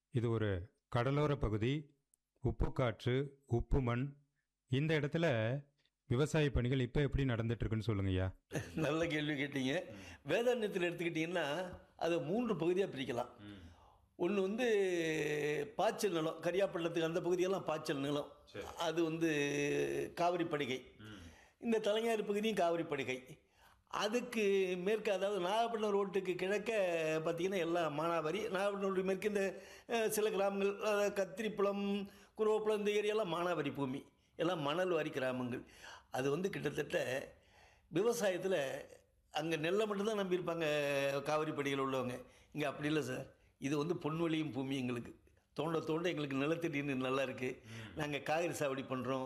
இது ஒரு கடலோர பகுதி உப்பு காற்று உப்பு மண் இந்த இடத்துல விவசாய பணிகள் இப்போ எப்படி நடந்துட்டு இருக்குன்னு சொல்லுங்கய்யா நல்ல கேள்வி கேட்டீங்க வேதாந்தத்தில் எடுத்துக்கிட்டிங்கன்னா அதை மூன்று பகுதியாக பிரிக்கலாம் ஒன்று வந்து பாய்ச்சல் நிலம் கரியாப்பள்ளத்துக்கு அந்த பகுதியெல்லாம் பாய்ச்சல் நிலம் அது வந்து காவிரி படுகை இந்த தலைஞாறு பகுதியும் காவிரி படுகை அதுக்கு மேற்கு அதாவது நாகப்பட்டினம் ரோட்டுக்கு கிழக்க பார்த்தீங்கன்னா எல்லாம் மானாவாரி நாகப்பட்டினம் ரோட்டு மேற்கு இந்த அஹ், சில கிராமங்கள் அதாவது கத்திரிப்புலம் குருவப்புலம் இந்த ஏரியாலாம் மானாவாரி பூமி எல்லாம் மணல் வாரி கிராமங்கள் அது வந்து கிட்டத்தட்ட விவசாயத்தில் அங்கே நெல்லை மட்டும்தான் நம்பியிருப்பாங்க காவிரி படியில் உள்ளவங்க இங்கே அப்படி இல்லை சார் இது வந்து பொன்வெளியும் பூமி எங்களுக்கு தோண்ட தோண்ட எங்களுக்கு நிலத்தடி நீர் நல்லா இருக்குது நாங்கள் காய்கறி சாவடி பண்ணுறோம்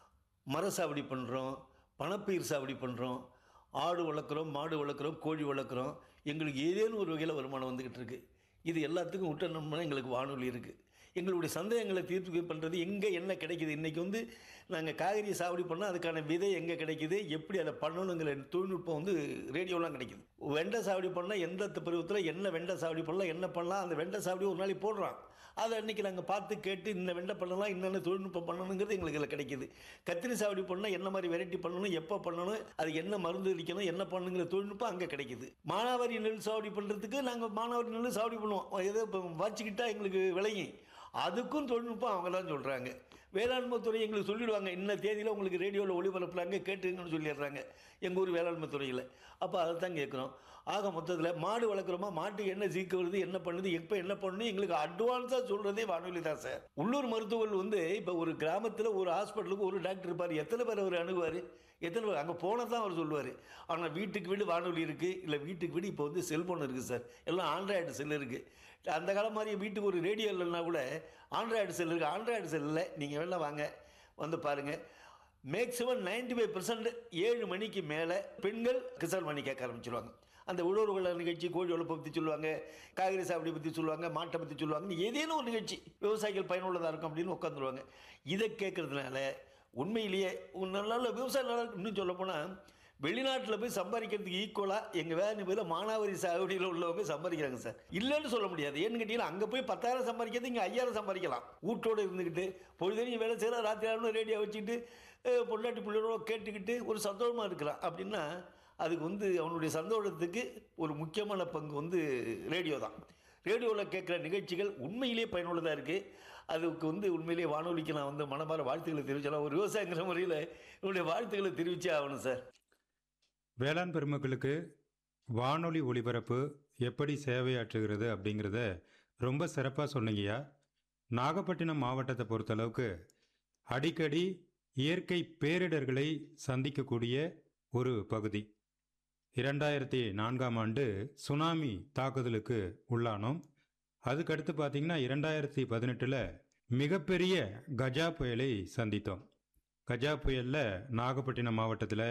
மர சாவடி பண்ணுறோம் பணப்பயிர் சாவடி பண்ணுறோம் ஆடு வளர்க்குறோம் மாடு வளர்க்குறோம் கோழி வளர்க்குறோம் எங்களுக்கு ஏதேனும் ஒரு வகையில் வருமானம் வந்துக்கிட்டு இருக்குது இது எல்லாத்துக்கும் விட்டோம்னா எங்களுக்கு வானொலி இருக்குது எங்களுடைய சந்தேகங்களை தீர்த்து பண்ணுறது எங்கே என்ன கிடைக்குது இன்றைக்கி வந்து நாங்கள் காய்கறி சாவடி பண்ணால் அதுக்கான விதை எங்கே கிடைக்குது எப்படி அதை பண்ணணுங்கிற தொழில்நுட்பம் வந்து ரேடியோலாம் கிடைக்குது வெண்டை சாவடி பண்ணால் எந்த பருவத்தில் என்ன வெண்டை சாவடி பண்ணலாம் என்ன பண்ணலாம் அந்த வெண்டை சாவடி ஒரு நாளைக்கு போடுறான் அதை அன்றைக்கி நாங்கள் பார்த்து கேட்டு இந்த வெண்டை பண்ணலாம் என்னென்ன தொழில்நுட்பம் பண்ணணுங்கிறது எங்களுக்கு இதில் கிடைக்குது கத்திரி சாவடி பண்ணால் என்ன மாதிரி வெரைட்டி பண்ணணும் எப்போ பண்ணணும் அது என்ன மருந்து அடிக்கணும் என்ன பண்ணணுங்கிற தொழில்நுட்பம் அங்கே கிடைக்குது மானாவாரி நெல் சாவடி பண்ணுறதுக்கு நாங்கள் மானாவாரி நெல் சாவடி பண்ணுவோம் ஏதோ இப்போ வச்சுக்கிட்டா எங்களுக்கு விளையும் அதுக்கும் தொழில்நுட்பம் அவங்க தான் சொல்கிறாங்க வேளாண்மை துறை எங்களுக்கு சொல்லிடுவாங்க இன்ன தேதியில் உங்களுக்கு ரேடியோவில் ஒளிபரப்புலாங்க கேட்டுங்கன்னு சொல்லிடுறாங்க எங்கள் ஊர் வேளாண்மை துறையில் அப்போ அதை தான் கேட்குறோம் ஆக மொத்தத்தில் மாடு வளர்க்குறோமா மாட்டுக்கு என்ன சீக்கு வருது என்ன பண்ணுது எப்போ என்ன பண்ணணும் எங்களுக்கு அட்வான்ஸாக சொல்கிறதே வானொலி தான் சார் உள்ளூர் மருத்துவர்கள் வந்து இப்போ ஒரு கிராமத்தில் ஒரு ஹாஸ்பிட்டலுக்கு ஒரு டாக்டர் இருப்பார் எத்தனை பேர் அவர் அணுகுவார் எத்தனை பேர் அங்கே போனால் தான் அவர் சொல்லுவார் ஆனால் வீட்டுக்கு வீடு வானொலி இருக்குது இல்லை வீட்டுக்கு வீடு இப்போ வந்து செல்ஃபோன் இருக்குது சார் எல்லாம் ஆண்ட்ராய்டு செல் இருக்குது அந்த காலம் மாதிரி வீட்டுக்கு ஒரு ரேடியோ இல்லைன்னா கூட ஆண்ட்ராய்டு செல் இருக்குது ஆண்ட்ராய்டு செல்லில் நீங்கள் வேணா வாங்க வந்து பாருங்கள் மேக்ஸிமம் நைன்டி ஃபைவ் பர்சன்ட் ஏழு மணிக்கு மேலே பெண்கள் கிசான் மணி கேட்க ஆரம்பிச்சிருவாங்க அந்த உழவுகள் நிகழ்ச்சி கோழி வளர்ப்பை பற்றி சொல்லுவாங்க காய்கறி சாப்பிடி பற்றி சொல்லுவாங்க மாட்டை பற்றி சொல்லுவாங்க ஏதேனும் ஒரு நிகழ்ச்சி விவசாயிகள் பயனுள்ளதாக இருக்கும் அப்படின்னு உட்காந்துருவாங்க இதை கேட்கறதுனால உண்மையிலேயே ஒரு நல்ல நல்ல விவசாயம் நல்லா இருக்கு இன்னும் சொல்லப்போனால் வெளிநாட்டில் போய் சம்பாதிக்கிறதுக்கு ஈக்குவலாக எங்கள் வேலை பேரில் மானாவாரி சாகுடியில் உள்ளவங்க சம்பாதிக்கிறாங்க சார் இல்லைன்னு சொல்ல முடியாது ஏன்னு கேட்டீங்கன்னா அங்கே போய் பத்தாயிரம் சம்பாதிக்கிறது இங்கே ஐயாயிரம் சம்பாதிக்கலாம் வீட்டோடு இருந்துக்கிட்டு பொழுதுனையும் வேலை செய்யலாம் ராத்திரி ஆகணும் ரேடியோ வச்சுக்கிட்டு அஹ், பொண்டாட்டி பிள்ளைகளோட கேட்டுக்கிட்டு ஒரு சந்தோஷமாக இருக்கிறான் அப்படின்னா அதுக்கு வந்து அவனுடைய சந்தோஷத்துக்கு ஒரு முக்கியமான பங்கு வந்து ரேடியோ தான் ரேடியோவில் கேட்குற நிகழ்ச்சிகள் உண்மையிலேயே பயனுள்ளதாக இருக்குது அதுக்கு வந்து உண்மையிலேயே வானொலிக்கு நான் வந்து மனமார வாழ்த்துக்களை தெரிவிச்சலாம் ஒரு விவசாயிங்கிற முறையில் என்னுடைய வாழ்த்துக்களை தெரிவிச்சே ஆகணும் சார் வேளாண் பெருமக்களுக்கு வானொலி ஒளிபரப்பு எப்படி சேவையாற்றுகிறது அப்படிங்கிறத ரொம்ப சிறப்பாக சொன்னீங்கய்யா நாகப்பட்டினம் மாவட்டத்தை பொறுத்தளவுக்கு அடிக்கடி இயற்கை பேரிடர்களை சந்திக்கக்கூடிய ஒரு பகுதி இரண்டாயிரத்தி நான்காம் ஆண்டு சுனாமி தாக்குதலுக்கு உள்ளானோம் அதுக்கடுத்து பார்த்தீங்கன்னா இரண்டாயிரத்தி பதினெட்டில் மிகப்பெரிய கஜா புயலை சந்தித்தோம் கஜா புயலில் நாகப்பட்டினம் மாவட்டத்தில்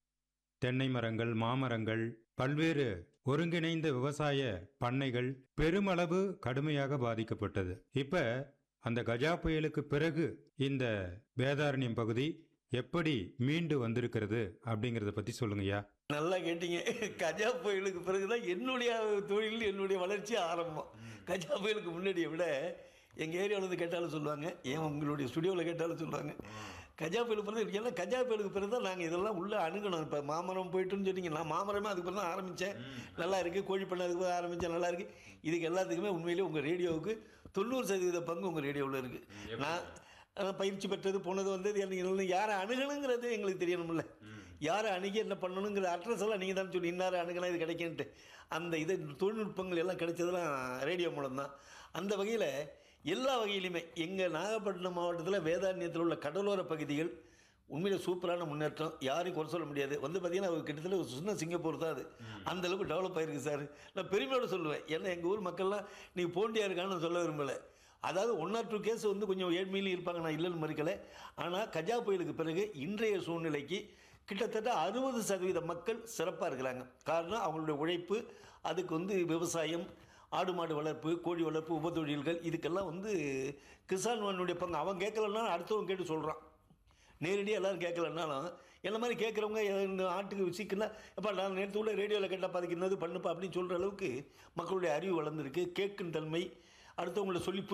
தென்னை மரங்கள் மாமரங்கள் பல்வேறு ஒருங்கிணைந்த விவசாய பண்ணைகள் பெருமளவு கடுமையாக பாதிக்கப்பட்டது இப்ப அந்த கஜா புயலுக்கு பிறகு இந்த வேதாரண்யம் பகுதி எப்படி மீண்டு வந்திருக்கிறது அப்படிங்கறத பத்தி சொல்லுங்கய்யா நல்லா கேட்டீங்க கஜா புயலுக்கு பிறகு தான் என்னுடைய தொழில் என்னுடைய வளர்ச்சி ஆரம்பம் கஜா புயலுக்கு முன்னாடியை விட எங்கள் ஏரியாவில் இருந்து கேட்டாலும் சொல்லுவாங்க ஏன் உங்களுடைய ஸ்டுடியோவில் கேட்டாலும் சொல்லுவாங்க கஜா புயலுக்கு பிறகு எல்லாம் கஜா புயலுக்கு பிறகு தான் நாங்கள் இதெல்லாம் உள்ளே அணுகணும் இப்போ மாமரம் போயிட்டுன்னு சொன்னீங்க நான் மாமரமே அதுக்கு பிறகு தான் ஆரம்பித்தேன் நல்லா இருக்குது கோழி பண்ண அதுக்கு பிறகு ஆரம்பித்தேன் நல்லா இருக்குது இதுக்கு எல்லாத்துக்குமே உண்மையிலேயே உங்கள் ரேடியோவுக்கு தொண்ணூறு சதவீத பங்கு உங்கள் ரேடியோவில் இருக்குது நான் அஹ், பயிற்சி பெற்றது போனது வந்தது எனக்கு யாரை அணுகணுங்கிறது எங்களுக்கு தெரியணும்ல யாரை அணுகி என்ன பண்ணணுங்கிற அட்ரஸ் எல்லாம் நீங்கள் தான் சொல்லி இன்னாரை அணுகலாம் இது கிடைக்குன்ட்டு அந்த இது தொழில்நுட்பங்கள் எல்லாம் கிடைச்சதெல்லாம் ரேடியோ மூலம் தான் அந்த வகையில் எல்லா வகையிலுமே எங்கள் நாகப்பட்டினம் மாவட்டத்தில் வேதாரண்யத்தில் உள்ள கடலோர பகுதிகள் உண்மையிலே சூப்பரான முன்னேற்றம் யாரையும் குறை சொல்ல முடியாது வந்து பார்த்தீங்கன்னா ஒரு கிட்டத்தட்ட ஒரு சின்ன சிங்கப்பூர் தான் அது அந்த அளவுக்கு டெவலப் ஆயிருக்கு சார் நான் பெருமையோட சொல்லுவேன் ஏன்னா எங்கள் ஊர் மக்கள்லாம் நீ போண்டியா இருக்கான்னு சொல்ல விரும்பலை அதாவது ஒன் ஆர் டூ கேஸ் வந்து கொஞ்சம் ஏழ்மையிலும் இருப்பாங்க நான் இல்லைன்னு மறுக்கலை ஆனால் கஜா புயலுக்கு பிறகு இன்றைய சூழ்நிலைக்கு கிட்டத்தட்ட அறுபது சதவீத மக்கள் சிறப்பாக இருக்கிறாங்க காரணம் அவங்களுடைய உழைப்பு அதுக்கு வந்து விவசாயம் ஆடு மாடு வளர்ப்பு கோழி வளர்ப்பு உபத்தொழில்கள் இதுக்கெல்லாம் வந்து கிசான் வானுடைய பங்கு அவன் கேட்கலன்னா அடுத்தவன் கேட்டு சொல்கிறான் நேரடியாக எல்லாரும் கேட்கலன்னாலும் என்ன மாதிரி கேட்குறவங்க இந்த ஆட்டுக்கு விசிக்குன்னா எப்போ நான் நேற்று உள்ள ரேடியோவில் கேட்டால் பாதிக்கிறது பண்ணுப்பா அப்படின்னு சொல்கிற அளவுக்கு மக்களுடைய அறிவு வளர்ந்துருக்கு கேட்கும் தன்மை அடுத்தவங்களை சொல்லி